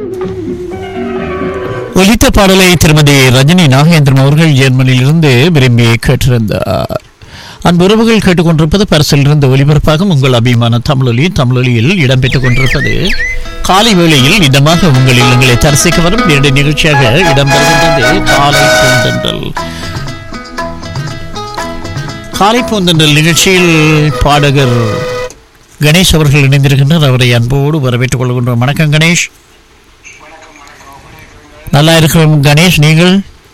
ஒலித்த பாடலை திருமதி ரஜினி நாகேந்திரன் அவர்கள் ஜெர்மனியிலிருந்து விரும்பி கேட்டிருந்தார் அன்புறவுகள் கேட்டுக்கொண்டிருப்பது பரிசில் இருந்து ஒலிபரப்பாகும் உங்கள் அபிமான தமிழொலி தமிழொலியில் இடம்பெற்றுக் கொண்டிருப்பது காலை வேளையில் இதமாக உங்கள் இல்லங்களை தரிசிக்க வரும் இரண்டு நிகழ்ச்சியாக இடம்பெறுகின்றது காலை பூந்தென்றல் காலை பூந்தென்றல் நிகழ்ச்சியில் பாடகர் கணேஷ் அவர்கள் இணைந்திருக்கின்றார் அவரை அன்போடு வரவேற்றுக் கொள்கின்றோம் வணக்கம் கணேஷ் நல்லா இருக்கிறோம் கணேஷ் நீங்கள்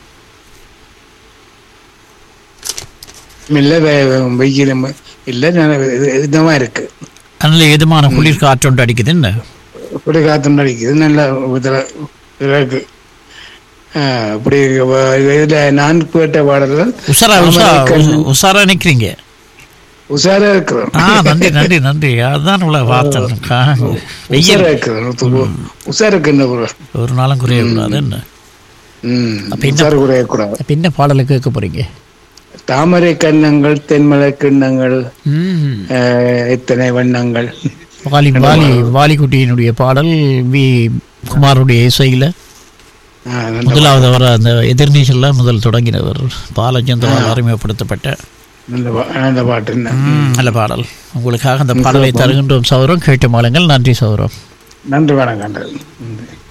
இல்ல வெ- வெயில் இல்ல நல்ல இது- இதமா இருக்கு நல்ல இதமான குளிர் காற்றொன்று அடிக்குது என்ன இப்படி காத்து அடிக்குது நல்ல இதுல இருக்கு ஆஹ், இப்படி வ- இதுல நான் கேட்ட பாடல்கள் உஷாரா உஷா உஷாரா நிக்கிறீங்க உஷாரா இருக்கிறோம் ஆ நன்றி நன்றி நன்றி அதுதான் உள்ள வார்த்தை கா- வெயில் உஷாரா இருக்கிறோம் உஷாருக்கு என்ன கூட ஒரு நாளும் குறைய கூடாது என்ன ம் அப்ப என்ன- உஷாரு குறையக்கூடாது அப்ப என்ன பாடலை கேட்க போறீங்க தாமரை கண்ணங்கள் தென்மலை கிண்ணங்கள் ம். ஆஹ், எத்தனை வண்ணங்கள் வாலி வாலி வாலிக்குட்டியினுடைய பாடல் வி குமாருடைய இசையில ஆஹ், நல்ல முதலாவது வர அந்த எதிர்நீச்சல்ல முதல் தொடங்கினவர் பாலச்சந்திரன் அறிமுகப்படுத்தப்பட்ட நல்ல பா- நல்ல பாட்டு என்ன ம், நல்ல பாடல் உங்களுக்காக அந்த பாடலை தருகின்றோம் சௌரம் கேட்டு மாளுங்கள் நன்றி சௌரம் நன்றி வணக்கம் நன்றி